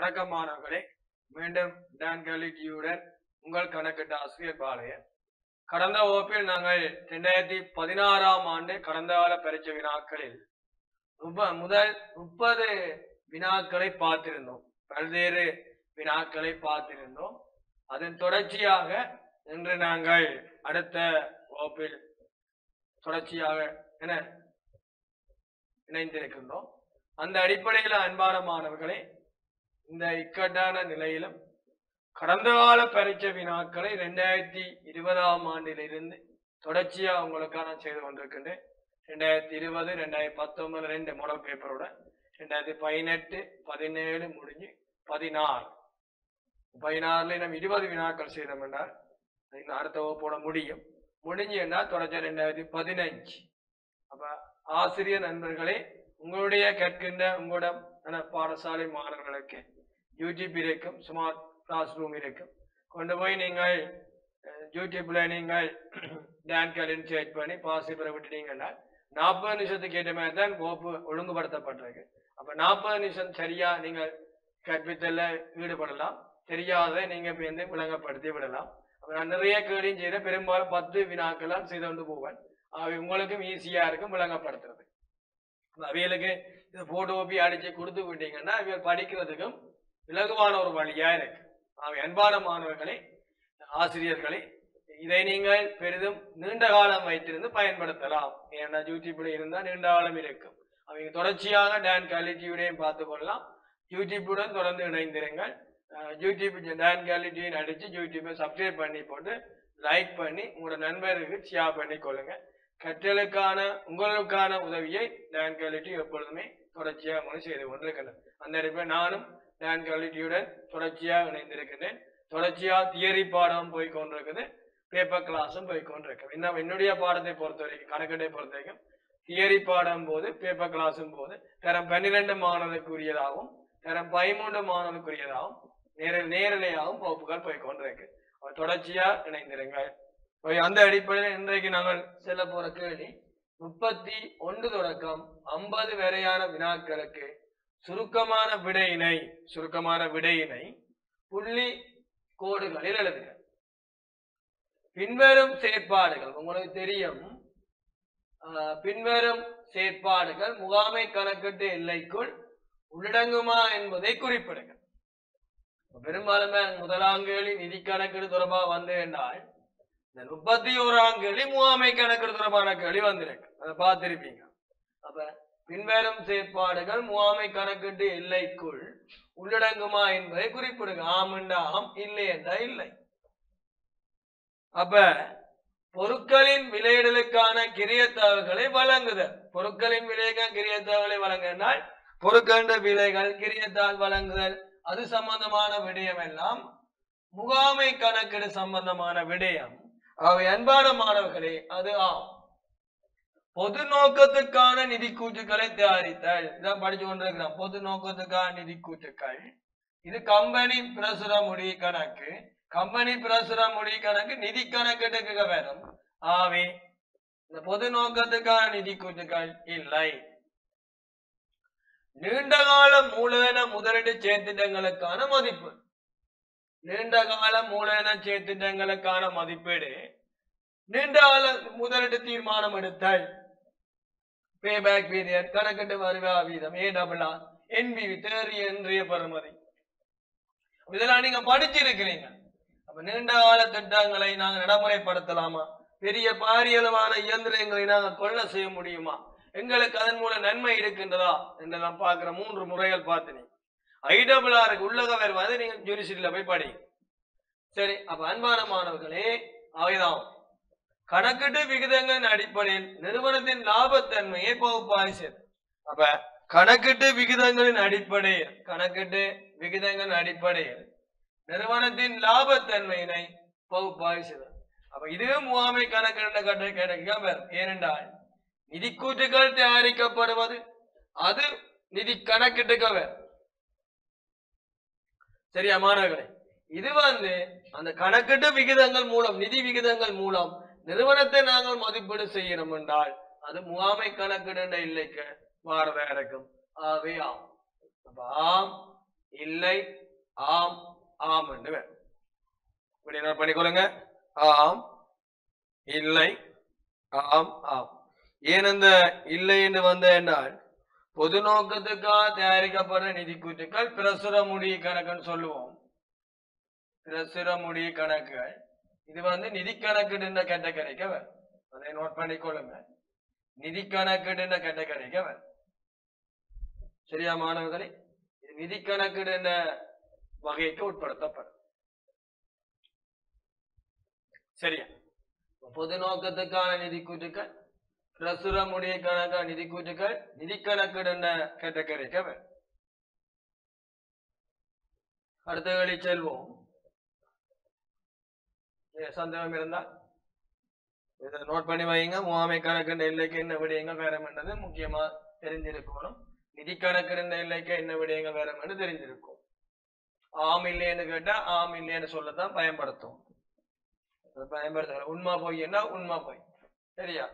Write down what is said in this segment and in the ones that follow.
வணக்கம் மாணவர்களே மீண்டும் டான் கலிட்டியுடன் உங்கள் கணக்கிட்ட ஆசிரியர் பாளையன் கடந்த வகுப்பில் நாங்கள் இரண்டாயிரத்தி பதினாறாம் ஆண்டு கடந்த கால பரீட்சை வினாக்களில் முப்ப- முதல் முப்பது வினாக்களை பார்த்திருந்தோம் பல்வேறு வினாக்களை பார்த்திருந்தோம் அதன் தொடர்ச்சியாக இன்று நாங்கள் அடுத்த வகுப்பில் தொடர்ச்சியாக என இணைந்திருக்கின்றோம் அந்த அடிப்படையில் அன்பான மாணவர்களே இந்த இக்கட்டான நிலையிலும் கடந்த கால பரீட்சை வினாக்களை ரெண்டாயிரத்தி இருபதாம் ஆண்டிலிருந்து தொடர்ச்சியா உங்களுக்கு நான் செய்து கொண்டிருக்கின்றேன் ரெண்டாயிரத்தி இருபது ரெண்டாயிரத்தி பத்தொன்பது ரெண்டு மாடல் பேப்பரோட ரெண்டாயிரத்தி பதினெட்டு பதினேழு முடிஞ்சு பதினாறு பதினாறுல நம்ம இருபது வினாக்கள் செய்தோம் என்றால் இன்னும் அடுத்த வகுப்போட முடியும் முடிஞ்சு என்றால் தொடர்ச்சி ரெண்டாயிரத்தி பதினஞ்சு அப்ப ஆசிரியர் நண்பர்களே உங்களுடைய கற்கின்ற உங்களோட அந்த பாடசாலை மாணவர்களுக்கு யூடியூப் இருக்கும் ஸ்மார்ட் கிளாஸ் ரூம் இருக்கும் கொண்டு போய் நீங்கள் அஹ், யூடியூப்ல நீங்கள் டான் கேலின் செக் பண்ணி பாசி பெற விட்டுட்டீங்கன்னா நாற்பது நிமிஷத்துக்கு ஏற்ற மாதிரி தான் கோப்பு ஒழுங்குபடுத்தப்பட்டிருக்கு அப்ப நாற்பது நிமிஷம் சரியா நீங்கள் கற்பித்தல்ல ஈடுபடலாம் தெரியாத நீங்க இப்ப வந்து விளங்கப்படுத்தி விடலாம் அப்ப நான் நிறைய கேள்வியும் செய்த பெரும்பாலும் பத்து வினாக்கெல்லாம் செய்து கொண்டு போவேன் அவை உங்களுக்கும் ஈஸியா இருக்கும் விளங்கப்படுத்துறது அப்ப அவைகளுக்கு இந்த போட்டோ காப்பி அடிச்சு கொடுத்து விட்டீங்கன்னா இவங்க படிக்கிறதுக்கும் இலகுவான ஒரு வழியா இருக்கு அவை அன்பான மாணவர்களே ஆசிரியர்களே இதை நீங்கள் பெரிதும் நீண்ட காலம் வைத்திருந்து பயன்படுத்தலாம் ஏன்னா யூடியூப்ல இருந்தா நீண்ட காலம் இருக்கும் அவங்க தொடர்ச்சியாக டான் குவாலிட்டியுடையும் பார்த்து கொள்ளலாம் யூடியூப்புடன் தொடர்ந்து இணைந்திருங்கள் அஹ் யூடியூப் டான் குவாலிட்டியும் அடிச்சு யூடியூப்பை சப்ஸ்கிரைப் பண்ணி போட்டு லைக் பண்ணி உங்களோட நண்பர்களுக்கு ஷேர் பண்ணி கொள்ளுங்க கற்றலுக்கான உங்களுக்கான உதவியை டான் குவாலிட்டி எப்பொழுதுமே தொடர்ச்சியாக உங்களுக்கு செய்து கொண்டிருக்கின்றன அந்த அடிப்படையில் நானும் டான் குவாலிட்டியுடன் தொடர்ச்சியாக இணைந்திருக்கிறேன் தொடர்ச்சியா தியரி பாடம் போய் கொண்டிருக்குது பேப்பர் கிளாஸும் போய் கொண்டிருக்கு இன்னும் என்னுடைய பாடத்தை பொறுத்த வரைக்கும் கணக்கெட்டை பொறுத்த வரைக்கும் தியரி பாடம் போது பேப்பர் கிளாஸும் போது தரம் பன்னிரெண்டு மாணவர்களுக்குரியதாகவும் தரம் பதிமூன்று மாணவர்களுக்குரியதாகவும் நேர நேரலையாகவும் வகுப்புகள் போய் கொண்டிருக்கு அப்ப தொடர்ச்சியா இணைந்திருங்கள் போய் அந்த அடிப்படையில் இன்றைக்கு நாங்கள் செல்ல போற கேள்வி முப்பத்தி ஒன்று தொடக்கம் ஐம்பது வரையான வினாக்களுக்கு சுருக்கமான விடையினை சுருக்கமான விடையினை புள்ளி கோடுகளில் எழுதுக பின்வரும் செயற்பாடுகள் உங்களுக்கு தெரியும் ஆஹ், பின்வரும் செயற்பாடுகள் முகாமை கணக்கிட்டு எல்லைக்குள் உள்ளடங்குமா என்பதை குறிப்பிடுங்க பெரும்பாலுமே முதலாம் கேள்வி நிதி கணக்கீடு தொடர்பாக வந்து என்றால் இந்த முப்பத்தி ஓராம் கேள்வி முகாமை கணக்கீடு தொடர்பான கேள்வி வந்திருக்கு அதை பார்த்திருப்பீங்க அப்ப பின்வரும் செயற்பாடுகள் முகாமை கணக்கிட்டு எல்லைக்குள் உள்ளடங்குமா என்பதை குறிப்பிடுங்க ஆம் என்றா ஆம் இல்லை என்றா இல்லை அப்ப பொருட்களின் விலையிடலுக்கான கிரியத்தகவல்களை வழங்குதல் பொருட்களின் விலைக்கான கிரியத்தகவலை வழங்கினால் பொருட்கள விலைகள் கிரியத்தால் வழங்குதல் அது சம்பந்தமான விடயம் எல்லாம் முகாமை கணக்கீடு சம்பந்தமான விடயம் அவை அன்பான மாணவர்களே அது ஆம் பொது நோக்கத்துக்கான நிதி கூற்றுக்களை தயாரித்தல் இதான் படிச்சு கொண்டிருக்கிறோம் பொது நோக்கத்துக்கான நிதி கூற்றுக்கள் இது கம்பெனி பிரசுர முடி கணக்கு கம்பெனி பிரசுர முடி கணக்கு நிதி கணக்கெடுக்க வேணும் ஆவே இந்த பொது நோக்கத்துக்கான நிதி கூற்றுக்கள் இல்லை நீண்டகால மூலதன முதலீடு செயற்திட்டங்களுக்கான மதிப்பு நீண்டகால மூலதன செயற்திட்டங்களுக்கான மதிப்பீடு நீண்டகால முதலீடு தீர்மானம் எடுத்தல் பேபேக் பீரியட் கணக்கிட்டு வருவா வீதம் ஏ டபுள் ஆர் என்பிவி தேறிய இன்றைய பெறுமதி இதெல்லாம் நீங்க படிச்சிருக்கிறீங்க அப்ப நீண்ட கால திட்டங்களை நாங்க நடைமுறைப்படுத்தலாமா பெரிய பாரியளவான இயந்திரங்களை நாங்க கொள்ள செய்ய முடியுமா எங்களுக்கு அதன் மூலம் நன்மை இருக்கின்றதா என்று நான் பார்க்கிற மூன்று முறைகள் பார்த்தேன் ஐடபிள்ஆருக்கு உள்ளக வருவது நீங்க யூனிவர்சிட்டியில போய் படி சரி அப்ப அன்பான மாணவர்களே அவைதான் கணக்கீட்டு விகிதங்களின் அடிப்படையில் நிறுவனத்தின் லாபத்தன்மையை பகுப்பாய்வு செய்து அப்ப கணக்கீட்டு விகிதங்களின் அடிப்படையில் கணக்கீட்டு விகிதங்களின் அடிப்படையில் நிறுவனத்தின் லாபத்தன்மையினை பகுப்பாய்வு செய்தல் அப்ப இதுவும் முகாமை கணக்கிட கட்ட கிடைக்க வரும் ஏனென்றால் நிதி கூற்றுகள் தயாரிக்கப்படுவது அது நிதி கணக்கிட்டுக்க வரும் சரியா மாணவர்களே இது வந்து அந்த கணக்கிட்டு விகிதங்கள் மூலம் நிதி விகிதங்கள் மூலம் நிறுவனத்தை நாங்கள் மதிப்பீடு செய்யணும் என்றால் அது முகாமை கணக்கிட இல்லைக்கு மாறதா இருக்கும் ஆகவே ஆம் அப்ப ஆம் இல்லை ஆம் ஆம் என்று வரும். இப்படி என்ன பண்ணிக்கொள்ளுங்க ஆம் இல்லை ஆம் ஆம் ஏன் அந்த இல்லை என்று வந்த என்றால் பொது நோக்கத்துக்காக தயாரிக்கப்படுற நிதி கூட்டுக்கள் பிரசுர முடி கணக்குன்னு சொல்லுவோம் பிரசுர முடி கணக்குகள் இது வந்து நிதி கணக்குன்ற கேட்டகரிக்கு வரும் அதை நோட் பண்ணிக்கொள்ளுங்க நிதி கணக்குன்ற கேட்டகரிக்கு வரும் சரியா மாணவர்களே இது நிதி கணக்குன்ற வகைக்கு உட்படுத்தப்படும் சரியா பொது நோக்கத்துக்கான நிதி கூட்டுக்கள் பிரசுர முடிய கணக்கான நிதி கூட்டுக்கள் நிதி கணக்குன்ற கேட்டகரிக்கு வரும் அடுத்த வழி செல்வோம் ஏ, சந்தேகம் இருந்தால் இதை நோட் பண்ணி வைங்க முகாமை கணக்குன்ற எல்லைக்கு என்ன விடயங்கள் வேறமென்றது முக்கியமா தெரிஞ்சிருக்கணும் நிதி கணக்குன்ற எல்லைக்கு என்ன விடயங்கள் வேறமென்று தெரிஞ்சிருக்கும் ஆம் இல்லைன்னு கேட்டா ஆம் இல்லைன்னு சொல்லத்தான் பயன்படுத்தும் அது பயன்படுத்த உண்மை பொய்ன்னா உண்மை பொய் சரியா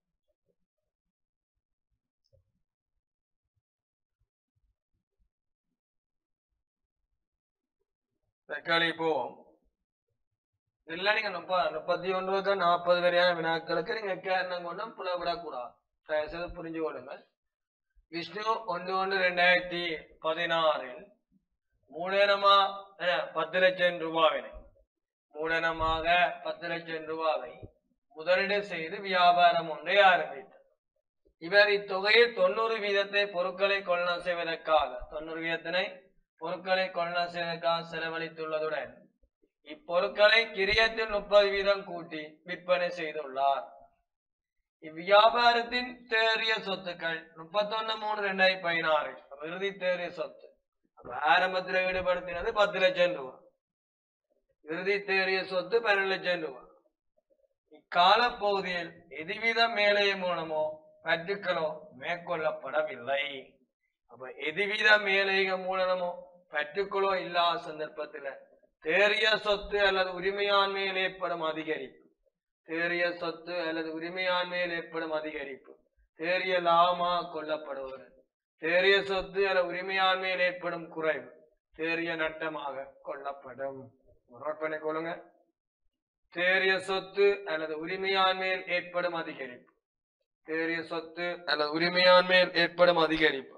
தக்காளி போவோம் இல்ல நீங்க முப்ப முப்பத்தி ஒன்பது நாற்பது வரையான வினாக்களுக்கு நீங்க கேரணம் கொண்டும் புலவிடக்கூடாது தயவு செய்து புரிஞ்சு கொள்ளுங்கள் விஷ்ணு ஒன்று ஒன்று ரெண்டாயிரத்தி பதினாறில் மூலனமா அஹ், பத்து லட்சம் ரூபாவினை மூலனமாக பத்து லட்சம் ரூபாவை முதலீடு செய்து வியாபாரம் ஒன்றை ஆரம்பித்தார் இவர் இத்தொகையில் தொண்ணூறு வீதத்தை பொருட்களை கொள்ளம் செய்வதற்காக தொண்ணூறு வீதத்தினை பொருட்களை கொள்ளம் செய்வதற்காக செலவழித்துள்ளதுடன் இப்பொருட்களை கிரியத்தில் முப்பது வீதம் கூட்டி விற்பனை செய்துள்ளார் இவ்வியாபாரத்தின் தேறிய சொத்துக்கள் முப்பத்தொன்னு மூணு ரெண்டாயிரத்தி பதினாறு அப்ப இறுதி தேறிய சொத்து அப்ப ஆரம்பத்தில் ஈடுபடுத்தினது பத்து லட்சம் ரூபாய் இறுதி தேறிய சொத்து பன்னெண்டு லட்சம் ரூபாய் இக்கால பகுதியில் எதுவித மேலே மூலமோ பற்றுக்களோ மேற்கொள்ளப்படவில்லை அப்ப எதுவித மேலேக மூலமோ பற்றுக்களோ இல்லாத சந்தர்ப்பத்துல தேறிய சொத்து அல்லது உரிமையாண்மையில் ஏற்படும் அதிகரிப்பு தேறிய சொத்து அல்லது உரிமையாண்மையில் ஏற்படும் அதிகரிப்பு தேறிய லாபமாக கொள்ளப்படுவது தேறிய சொத்து அல்லது உரிமையாண்மையில் ஏற்படும் குறைவு தேறிய நட்டமாக கொள்ளப்படும் நோட் பண்ணிக்கொள்ளுங்க தேறிய சொத்து அல்லது உரிமையாண்மையில் ஏற்படும் அதிகரிப்பு தேறிய சொத்து அல்லது உரிமையாண்மையில் ஏற்படும் அதிகரிப்பு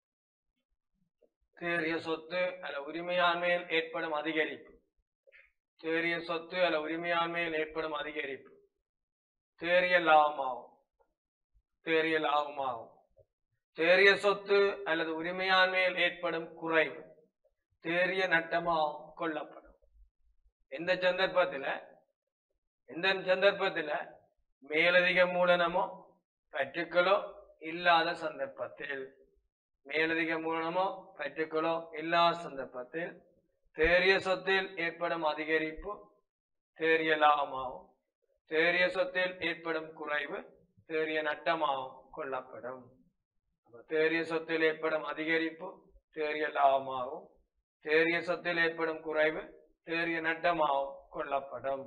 தேறிய சொத்து அல்லது உரிமையாண்மையில் ஏற்படும் அதிகரிப்பு தேறிய சொத்து அல்ல உரிமையாண்மையில் ஏற்படும் அதிகரிப்பு தேறிய லாபமாகும் தேறிய லாபமாகும் தேறிய சொத்து அல்லது உரிமையாண்மையில் ஏற்படும் குறைவு தேறிய நட்டமாகவும் கொள்ளப்படும் எந்த சந்தர்ப்பத்துல எந்த சந்தர்ப்பத்துல மேலதிக மூலனமோ பற்றுக்களோ இல்லாத சந்தர்ப்பத்தில் மேலதிக மூலனமோ பற்றுக்களோ இல்லாத சந்தர்ப்பத்தில் தேறிய சொத்தில் ஏற்படும் அதிகரிப்பு தேறிய லாபமாகும் தேறிய சொத்தில் ஏற்படும் குறைவு தேறிய நட்டமாகவும் கொள்ளப்படும் அப்ப தேறிய சொத்தில் ஏற்படும் அதிகரிப்பு தேறிய லாபமாகும் தேறிய சொத்தில் ஏற்படும் குறைவு தேறிய நட்டமாகவும் கொள்ளப்படும்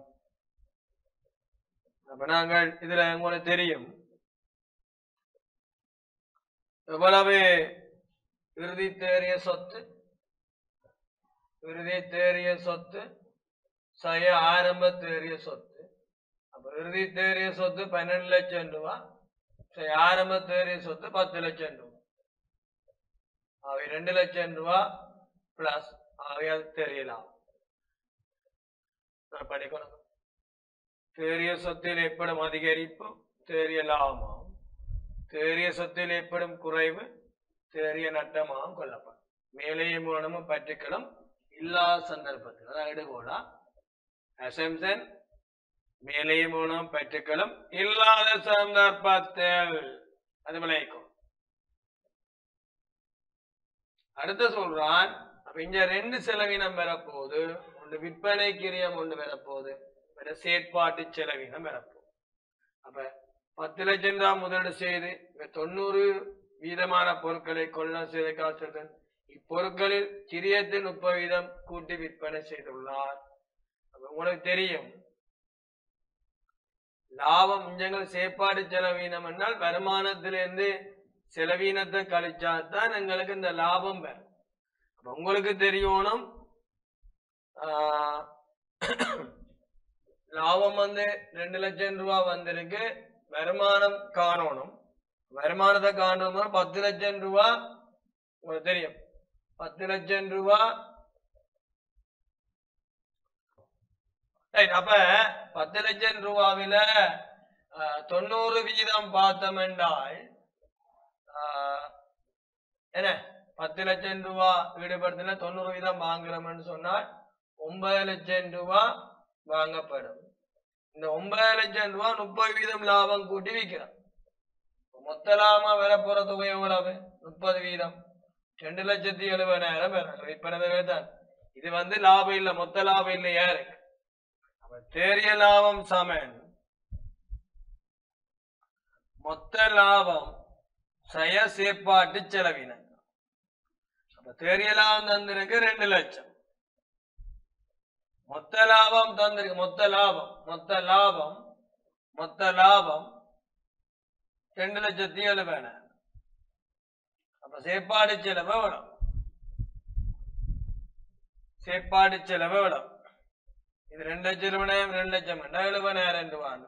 அப்ப நாங்கள் இதுல உங்களுக்கு தெரியும் எவ்வளவு இறுதி தேறிய சொத்து இறுதி தேறிய சொத்து சய ஆரம்ப தேறிய சொத்து அப்ப இறுதி தேறிய சொத்து பன்னெண்டு லட்சம் ரூபா சரி ஆரம்ப தேறிய சொத்து பத்து லட்சம் ரூபா அவை ரெண்டு லட்சம் ரூபா பிளஸ் அவை அது தெரியலாம் நான் படிக்கணும் தேறிய சொத்தில் ஏற்படும் அதிகரிப்பு தேறிய லாபமாகும் தேறிய சொத்தில் ஏற்படும் குறைவு தேறிய நட்டமாகவும் கொள்ளப்படும் மேலேயே மூலமும் பற்றுக்களும் இல்லாத சந்தர்ப்பத்தில் அதான் எடுகோலா அசம்சன் மேலேயே மூலம் பற்றுக்களும் இல்லாத சந்தர்ப்பத்தில் அது விளைவிக்கும் அடுத்து சொல்றான் அப்ப இங்க ரெண்டு செலவினம் வரப்போகுது ஒன்று விற்பனை கிரியம் ஒன்று வரப்போகுது வேற செயற்பாட்டு செலவினம் வரப்போகுது அப்ப பத்து லட்சம் ரூபாய் முதலீடு செய்து இங்க தொண்ணூறு வீதமான பொருட்களை கொள்ளம் செய்த காசு இப்பொருட்களில் கிரியத்தில் முப்பது வீதம் கூட்டி விற்பனை செய்துள்ளார் அப்ப உங்களுக்கு தெரியும் லாபம் இஞ்சங்கள் செயற்பாடு செலவீனம் என்றால் வருமானத்திலிருந்து செலவீனத்தை கழிச்சாதான் எங்களுக்கு இந்த லாபம் பெறும் அப்ப உங்களுக்கு தெரியணும் ஆஹ், லாபம் வந்து ரெண்டு லட்சம் ரூபாய் வந்திருக்கு வருமானம் காணணும் வருமானத்தை காணணும் பத்து லட்சம் ரூபாய் உங்களுக்கு தெரியும் பத்து லட்சம் ரூபாய் Right, அப்ப பத்து லட்சம் ரூபாவில ஆஹ், தொண்ணூறு வீதம் பார்த்தோம் என்றால் ஆஹ், என்ன பத்து லட்சம் ரூபா ஈடுபடுத்தின தொண்ணூறு வீதம் வாங்குறோம்னு சொன்னால் ஒன்பது லட்சம் ரூபா வாங்கப்படும் இந்த ஒன்பது லட்சம் ரூபா முப்பது வீதம் லாபம் கூட்டி விற்கிறோம் மொத்த லாபம் வர போற தொகை எவ்வளவு முப்பது வீதம் ரெண்டு லட்சத்தி எழுபதாயிரம் வரும் விற்பனை தான் இது வந்து லாபம் இல்ல மொத்த லாபம் இல்லையா இருக்கு அப்ப தேறிய லாபம் சமன் மொத்த லாபம் சய சேப்பாட்டு செலவின அப்ப தேறிய லாபம் தந்திருக்கு ரெண்டு லட்சம் மொத்த லாபம் தந்திருக்கு மொத்த லாபம் மொத்த லாபம் மொத்த லாபம் ரெண்டு லட்சத்தி எழுபதாயிரம் அப்ப சேப்பாடு செலவு எவ்வளவு சேப்பாடு செலவு எவ்வளவு இது ரெண்டு லட்சம் எழுபதாயிரம் ரெண்டு லட்சம் வேண்டா எழுபதாயிரம் ரூபான்னு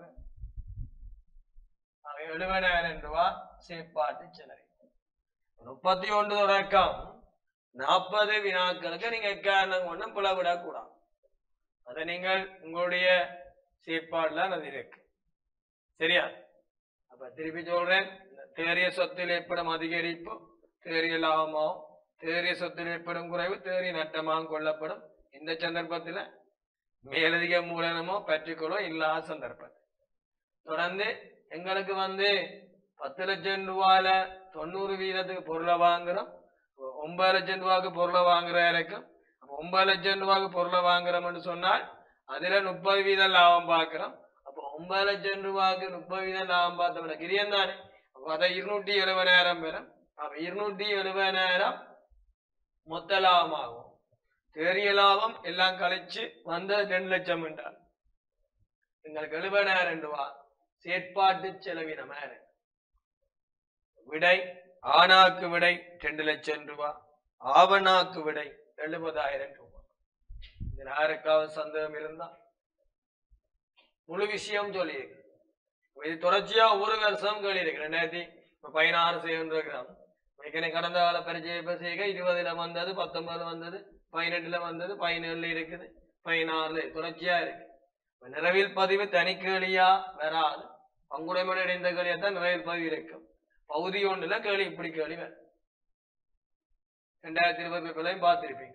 அவ எழுபதாயிரம் ரூபா சேப்பாட்டு செலவு முப்பத்தி ஒன்று தொடக்கம் நாற்பது வினாக்களுக்கு நீங்க காரணம் ஒன்றும் புலவிடக்கூடாது அதை நீங்கள் உங்களுடைய செயற்பாடுல அது இருக்கு சரியா அப்ப திருப்பி சொல்றேன் இந்த தேறிய சொத்தில் ஏற்படும் அதிகரிப்பு தேறிய லாபமாகும் தேறிய சொத்தில் ஏற்படும் குறைவு தேறிய நட்டமாகவும் கொள்ளப்படும் இந்த சந்தர்ப்பத்தில் மேலதிக மூலதனமோ பெற்றுக்கொள்ளோ இல்லாத சந்தர்ப்பத்தில் தொடர்ந்து எங்களுக்கு வந்து பத்து லட்சம் ரூபாயில தொண்ணூறு வீதத்துக்கு பொருளை வாங்குறோம் ஒன்பது லட்சம் ரூபாய்க்கு பொருளை வாங்குற இருக்கும் அப்ப ஒன்பது லட்சம் ரூபாய்க்கு பொருளை வாங்குறோம்னு சொன்னால் அதுல முப்பது வீதம் லாபம் பார்க்கிறோம் அப்போ ஒன்பது லட்சம் ரூபாய்க்கு முப்பது வீதம் லாபம் பார்த்தோம்னா கிரியம் தானே அப்போ அதை இருநூற்றி எழுபதாயிரம் பெறும் அப்ப இருநூற்றி எழுபதாயிரம் மொத்த லாபம் ஆகும் தேறிய லாபம் எல்லாம் கழிச்சு வந்த ரெண்டு லட்சம் என்றால் எங்களுக்கு எழுபதாயிரம் ரூபா செயற்பாட்டு செலவினமா இருக்கு விடை ஆணாக்கு விடை ரெண்டு லட்சம் ரூபா ஆவணாக்கு விடை எழுபதாயிரம் ரூபாய் இது யாருக்காவது சந்தேகம் இருந்தா முழு விஷயம் சொல்லியிருக்கு இது தொடர்ச்சியா ஒரு வருஷம் கேள்வியிருக்கு ரெண்டாயிரத்தி இப்ப பதினாறு செய்கின்றிருக்கிறோம் ஏற்கனவே கடந்த கால பரிச்சய செய்க இருபதுல வந்தது பத்தொன்பதுல வந்தது பதினெட்டுல வந்தது பதினேழுல இருக்குது பதினாறுல தொடர்ச்சியா இருக்கு இப்ப நிறைவில் பதிவு தனி கேளியா வராது பங்குடைமையோட இணைந்த கேளியா தான் நிறைவில் பதிவு இருக்கும் பகுதி ஒன்றுல கேள்வி இப்படி கேள்வி வரும் ரெண்டாயிரத்தி இருபத்தி பிள்ளையும் பார்த்திருப்பீங்க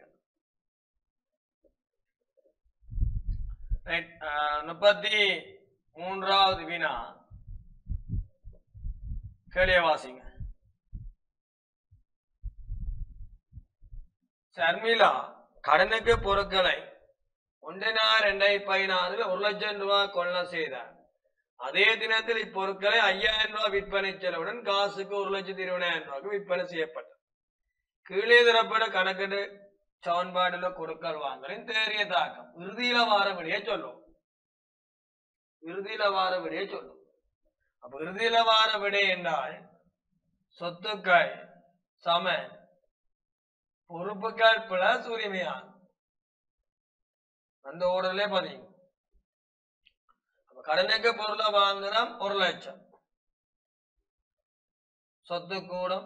Right, ஆஹ், முப்பத்தி மூன்றாவது வினா கேளிய வாசிங்க சர்மிளா கடனுக்கு பொருட்களை ஒன்றினா ரெண்டாயிரத்தி பதினாறுல ஒரு லட்சம் ரூபாய் கொள்ள செய்தார் அதே தினத்தில் இப்பொருட்களை ஐயாயிரம் ரூபாய் விற்பனை செலவுடன் காசுக்கு ஒரு லட்சத்தி இருபதாயிரம் ரூபாய்க்கு விற்பனை செய்யப்பட்டது கீழே தரப்பட கணக்கெடு சமன்பாடுல கொடுக்கல் வாங்கலின் தேறிய தாக்கம் இறுதியில வாரபடியே சொல்லும் இறுதியில வாரபடியே சொல்லும் அப்ப இறுதியில வாரபடி என்றால் சொத்துக்கள் சம பொறுப்புகள் பிளஸ் உரிமையான் அந்த ஓடலே பதியும் அப்ப கடனுக்கு பொருளை வாங்குறோம் ஒரு லட்சம் சொத்து கூடும்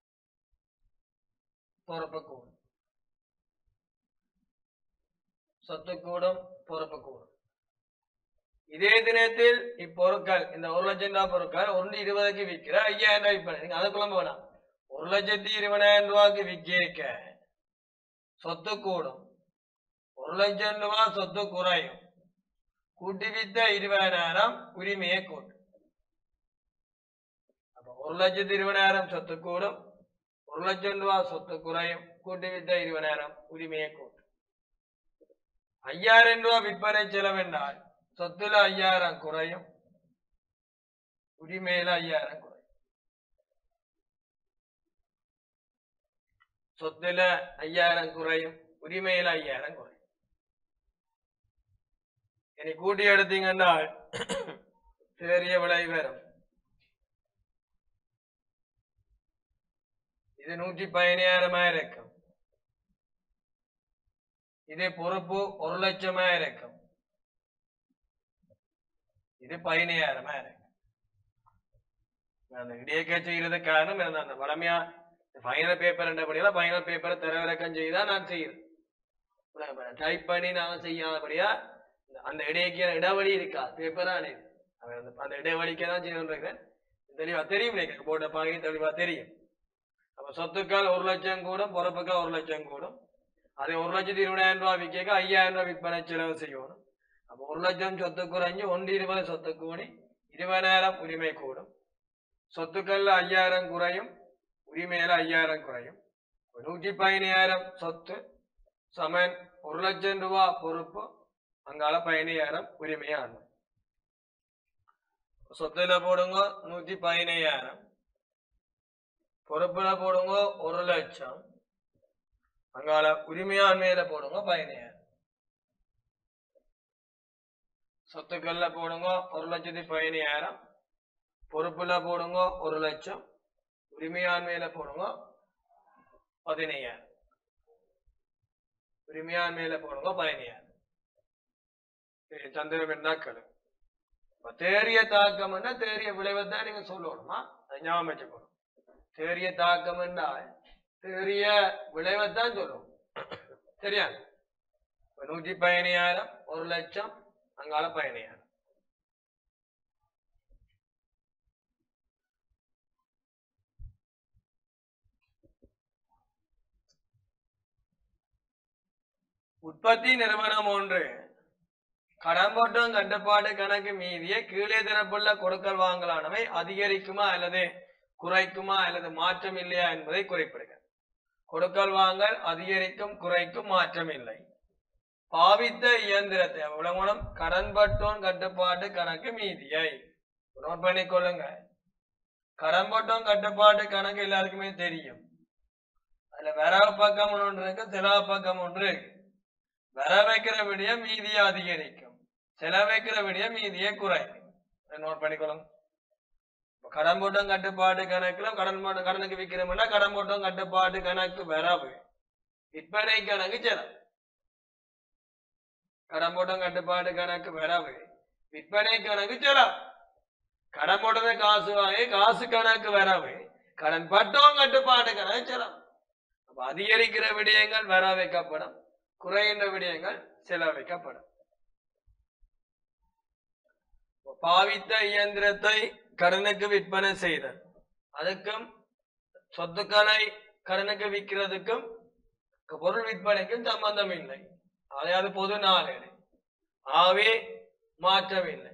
பொறுப்பு கூடும் சொத்து கூடும் பொறுப்பு கூடும் இதே தினத்தில் இப்பொருட்கள் இந்த ஒரு லட்சம் ரூபாய் பொருட்கள் ஒன்று இருபதுக்கு விற்கிற ஐயாயிரம் ரூபாய் விற்பனை நீங்க அதுக்குள்ள வேணாம் ஒரு லட்சத்தி இருபதாயிரம் ரூபாய்க்கு விற்க சொத்து கூடும் ஒரு லட்சம் ரூபாய் சொத்து குறையும் கூட்டி வித்த இருபதாயிரம் உரிமையை கூட்டும் அப்ப ஒரு லட்சத்தி இருபதாயிரம் சொத்து கூடும் ஒரு லட்சம் ரூபாய் சொத்து குறையும் கூட்டி வித்த இருபதாயிரம் உரிமையை கூட்டும் ஐயாயிரம் ரூபாய் விற்பனை செலவென்றால் சொத்துல ஐயாயிரம் குறையும் உரிமையில ஐயாயிரம் குறையும் சொத்துல ஐயாயிரம் குறையும் உரிமையில ஐயாயிரம் குறையும் இனி கூட்டி எடுத்தீங்கன்னா பெரிய விலை வரும் இது நூற்றி பதினாயிரமா இருக்கும் இது பொறுப்பு ஒரு லட்சமா இருக்கும் இது பதினையாயிரமா இருக்கும் அந்த இடையக்க செய்யறது காரணம் என்ன அந்த வளமையா ஃபைனல் பேப்பர் என்றபடியா ஃபைனல் பேப்பரை தரவிறக்கம் செய்தா நான் செய்யறேன் டைப் பண்ணி நான் செய்யாதபடியா அந்த இடையக்க இடைவெளி இருக்கா பேப்பரானே அந்த இடைவெளிக்கு தான் செய்யணுன்றேன் தெளிவா தெரியும் எனக்கு போட்ட பாகி தெளிவா தெரியும் அப்ப சொத்துக்கள் ஒரு லட்சம் கூடும் பொறுப்புக்கள் ஒரு லட்சம் கூடும் அதே ஒரு லட்சத்தி இருபதாயிரம் ரூபாய் விற்க ஐயாயிரம் ரூபாய் விற்பனை செலவு செய்யணும் அப்ப ஒரு லட்சம் சொத்து குறைஞ்சு ஒன்று இருபது சொத்து கூடி இருபதாயிரம் உரிமை கூடும் சொத்துக்கள்ல ஐயாயிரம் குறையும் உரிமையில ஐயாயிரம் குறையும் நூற்றி பதினாயிரம் சொத்து சமன் ஒரு லட்சம் ரூபாய் பொறுப்பு அங்கால பதினையாயிரம் உரிமையாகும் சொத்துல போடுங்க நூத்தி பதினையாயிரம் பொறுப்புல போடுங்க ஒரு லட்சம் அங்கால உரிமையாண்மையில போடுங்க பதினையாயிரம் சொத்துக்கள்ல போடுங்க ஒரு லட்சத்தி பதினையாயிரம் பொறுப்புல போடுங்க ஒரு லட்சம் உரிமையாண்மையில போடுங்க பதினையாயிரம் உரிமையாண்மையில போடுங்க பதினையாயிரம் சந்திரன் என்ன தேறிய தாக்கம்னா தேறிய விளைவை தான் நீங்க சொல்லணுமா அது ஞாபகம் வச்சுக்கணும் தேறிய தாக்கம் என்றால் தேறிய விளைவை தான் சொல்லணும் சரியா இப்ப நூற்றி பதினையாயிரம் ஒரு லட்சம் அங்கால பதினையாயிரம் உற்பத்தி நிறுவனம் ஒன்று கடன்பட்டம் கட்டுப்பாடு கணக்கு மீதிய கீழே தரப்புள்ள கொடுக்கல் வாங்கலானவை அதிகரிக்குமா அல்லது குறைக்குமா அல்லது மாற்றம் இல்லையா என்பதை குறிப்பிடுக கொடுக்கல் வாங்கல் அதிகரிக்கும் குறைக்கும் மாற்றம் இல்லை பாவித்த இயந்திரத்தை உலகம் கடன்பட்டோன் கட்டுப்பாட்டு கணக்கு மீதியை நோட் பண்ணிக்கொள்ளுங்க கடன்பட்டோன் கட்டுப்பாட்டு கணக்கு எல்லாருக்குமே தெரியும் அதுல வரவு பக்கம் ஒன்று இருக்கு செலவு பக்கம் ஒன்று இருக்கு வர வைக்கிற விடிய மீதியை அதிகரிக்கும் செலவைக்கிற விடிய மீதியை குறைக்கும் நோட் பண்ணிக்கொள்ளுங்க கடன் போட்டம் கட்டுப்பாடு கணக்குல கடன் போட்ட கடனுக்கு விற்கிறோம்னா கடன் போட்டம் கட்டுப்பாடு கணக்கு வரவு விற்பனை கணக்கு செலவு கடன் போட்டம் கட்டுப்பாடு கணக்கு வரவு விற்பனை கணக்கு செலவு கடன் போட்டதை காசு வாங்கி காசு கணக்கு வரவு கடன் பட்டம் கட்டுப்பாடு கணக்கு செலவு அப்ப அதிகரிக்கிற விடயங்கள் வர வைக்கப்படும் குறைகின்ற விடயங்கள் செலவழிக்கப்படும் பாவித்த இயந்திரத்தை கடனுக்கு விற்பனை செய்தல் அதுக்கும் சொத்துக்களை கடனுக்கு விற்கிறதுக்கும் பொருள் விற்பனைக்கும் சம்பந்தம் இல்லை அதாவது பொது நாளேடு ஆவே மாற்றமில்லை